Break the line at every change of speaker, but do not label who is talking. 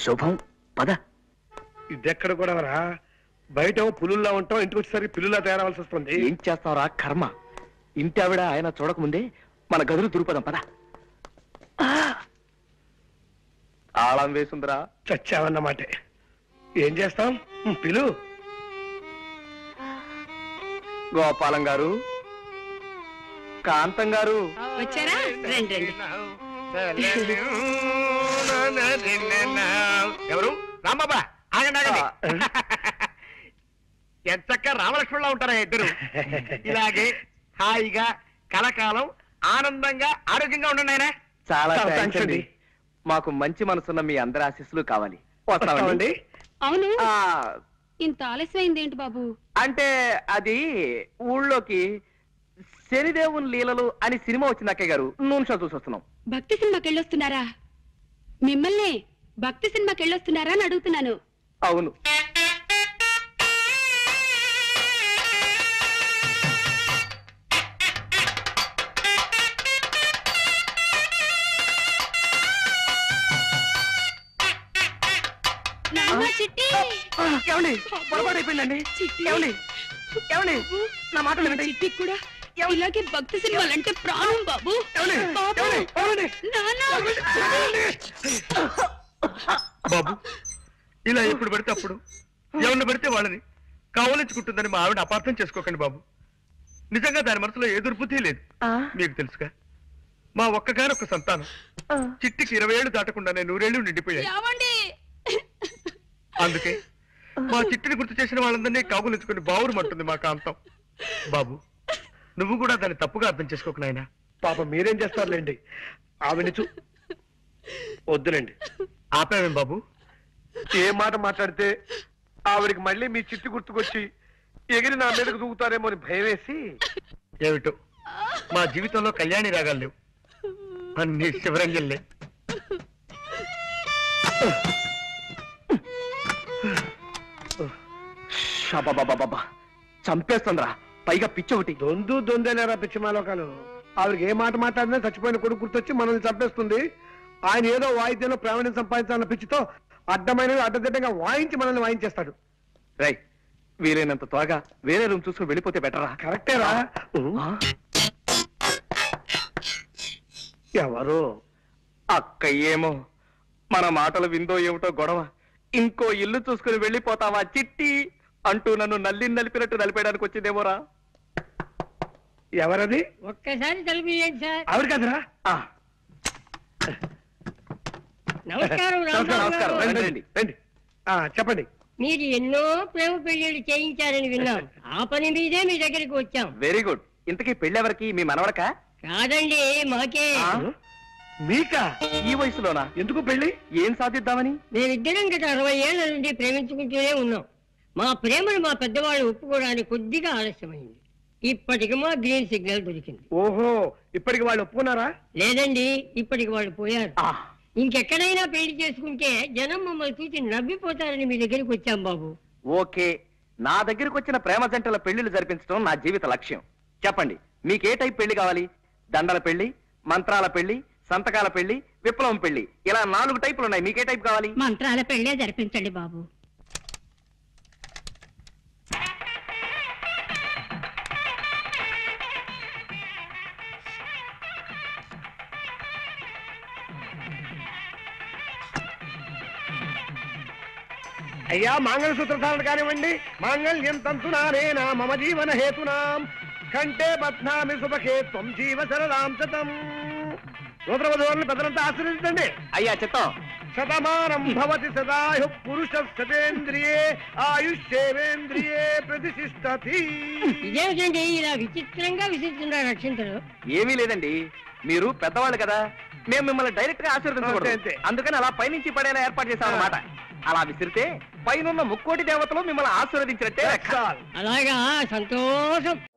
శుభం పద
ఇదెక్కడ కూడా రా బయట ఏమో పులుల్లా ఉంటాం ఇంటికి వచ్చేసరికి పిల్లులా తయారవలసి వస్తుంది
ఏం చేస్తావురా కర్మ ఇంటి ఆవిడ ఆయన చూడకముందే మన గదులు దురుపదం పద ఆ! తాళం వేసుందిరా
చచ్చావన్నమాటే ఏం చేస్తాం ఉం, పిలు
గోపాలం గారు కాంతం గారు
వచ్చారా రండి రండి
ఎవరు రాంబాబా ఆగండి ఆగండి
ఆ.
ఎంతక్క రామలక్ష్మణులా ఉంటారా ఇద్దరు ఇలాగే హాయిగా కలకాలం ఆనందంగా ఆరోగ్యంగా ఉండండి ఆయన
చాలా
చాలా
థాంక్స్
థాంక్స్
అండి
అండి.
మాకు మంచి మనసున్న మీ అందరి ఆశీస్సులు కావాలి
వస్తామండి
వస్తామండి
అవును
ఆ,
ఇంత ఆలస్యమైంది ఏంటి బాబు
అంటే అది ఊళ్ళోకి శనిదేవుని లీలలు అని సినిమా వచ్చింది అక్కయ్య గారు నూనె షో చూసి వస్తున్నాం
భక్తి సినిమాకి వెళ్ళొస్తున్నారా మిమ్మల్ని భక్తి సినిమాకి వెళ్ళొస్తున్నారా అని అడుగుతున్నాను
అవును
నాన్న చిట్టి
ఆ, ఏమండి పొరపాటు అయిపోయిందండి
చిట్టి.
ఏమండి ఏమండి నా మాట వినండి
చిట్టి కూడా ఇలాగే భక్తి సినిమాలంటే ప్రాణం బాబు
ఏమండి?
బాబు
ఏమండి? ఏమండి?
నాన్న
బాబు ఇలా ఎప్పుడు పడితే అప్పుడు ఎవరిని పడితే వాళ్ళని కావలించుకుంటుందని మా ఆవిడ అపార్థం చేసుకోకండి బాబు నిజంగా దాని మనసులో ఏ దుర్బుద్ధి లేదు
ఆ,
మీకు తెలుసుగా మా ఒక్కగానొక్క సంతానం
ఆ.
చిట్టికి ఇరవై ఏళ్ళు దాటకుండానే నూరేళ్లు నిండిపోయాయి
ఏమండి
అందుకే మా చిట్టిని గుర్తు చేసిన వాళ్ళందరినీ కాగులించుకుని బావురమంటుంది మా కాంతం బాబు నువ్వు కూడా దాన్ని తప్పుగా అర్థం చేసుకోకు నాయనా
పాప మీరేం చేస్తారులేండి ఆవిడ చూ వద్దులేండి
ఆపావేం బాబు
ఏ మాట మాట్లాడితే ఆవిడికి మళ్ళీ మీ చిట్టి గుర్తుకొచ్చి ఎగిరి నా మీదకు దూకుతారేమో అని భయం వేసి
ఏమిటో మా జీవితంలో కళ్యాణి రాగాలు లేవు అన్ని శివరంజల్లే
షాబాబాబాబా చంపేస్తుందిరా పైగా పిచ్చి ఒకటి
దొందు దొందేలేరా పిచ్చిమాలోకాలు ఆవిడకి ఏ మాట మాట్లాడినా చచ్చిపోయిన కొడుకు గుర్తొచ్చి మనల్ని చంపేస్తుంది ఆయన ఏదో వాయిద్యంలో ప్రావీణ్యం సంపాదించాలన్న పిచ్చితో అడ్డమైనవి అడ్డదిడ్డంగా వాయించి మనల్ని వాయించేస్తాడు
రై వీలైనంత త్వరగా వేరే రూమ్ చూసుకుని వెళ్ళిపోతే బెటరా
కరెక్టేరా
ఆ?
ఎవరు
అక్క ఏమో మన మాటలు విందో ఏమిటో గొడవ ఇంకో ఇల్లు చూసుకుని వెళ్ళిపోతావా చిట్టి అంటూ నన్ను నల్లి నలిపినట్టు నలిపేయడానికి వచ్చిందేమోరా
ఎవరది
ఒక్కసారి తలుపు తీయండి సార్
ఆవిడ కదరా
ఆ,
నమస్కారం రాంబాబు
నమస్కారం.
గారు.
రండి,
రండి రండి ఆ, చెప్పండి
మీరు ఎన్నో ప్రేమ పెళ్లిళ్ళు చేయించారని విన్నాం ఆ పని మీదే మీ దగ్గరికి వచ్చాం
వెరీ గుడ్ ఇంతకీ పెళ్ళెవరికి మీ మనవడక
కాదండి మాకే
ఆ?
మీకా
ఈ వయసులోనా
ఎందుకు పెళ్లి
ఏం సాధిద్దామని
మేమిద్దరం గత అరవై ఏళ్ల నుండి ప్రేమించుకుంటూనే ఉన్నాం మా ప్రేమను మా పెద్దవాళ్ళు ఒప్పుకోవడానికి కొద్దిగా ఆలస్యమైంది ఇప్పటికి మా గ్రీన్ సిగ్నల్ దొరికింది
ఓహో ఇప్పటికి వాళ్ళు ఒప్పుకున్నారా
లేదండి ఇప్పటికి వాళ్ళు పోయారు
ఆ,
ఇంకెక్కడైనా పెళ్లి చేసుకుంటే జనం మమ్మల్ని చూసి నవ్విపోతారని మీ దగ్గరికి వచ్చాం బాబు
ఓకే నా దగ్గరకు వచ్చిన ప్రేమ జంటల పెళ్లిళ్ళు జరిపించడం నా జీవిత లక్ష్యం చెప్పండి మీకే టైప్ పెళ్లి కావాలి దండల పెళ్లి మంత్రాల పెళ్లి సంతకాల పెళ్లి విప్లవం పెళ్లి ఇలా నాలుగు టైపులు ఉన్నాయి మీకే టైప్ కావాలి
మంత్రాల పెళ్ళే జరిపించండి బాబు
అయ్యా మాంగళసూత్ర ధారణ కానివ్వండి మాంగళ్యం తంతునానేనా మమ జీవన హేతునాం కంటే బధ్నామి సుభకే త్వం జీవ సరదాం శతం సూత్రవధువులను పెద్దలంతా ఆశీర్వదించండి
అయ్యా చిత్తం
శతమానం భవతి సదాయు పురుష శతేంద్రియే ఆయుష్యేవేంద్రియే ప్రతిష్టతి
ఇదేమిటండి ఇలా విచిత్రంగా విసిస్తున్నారు అక్షంతలు
ఏమీ లేదండి మీరు పెద్దవాళ్ళు కదా మేము మిమ్మల్ని డైరెక్ట్ గా
అంతే,
ఆశీర్వదించకూడదు
అంతే.
అందుకని అలా పైనుంచి పడేలా ఏర్పాటు చేశాం అన్నమాట అలా విసిరితే పైనున్న ముక్కోటి దేవతలు మిమ్మల్ని ఆశీర్వదించినట్టే లెక్క.
అలాగా సంతోషం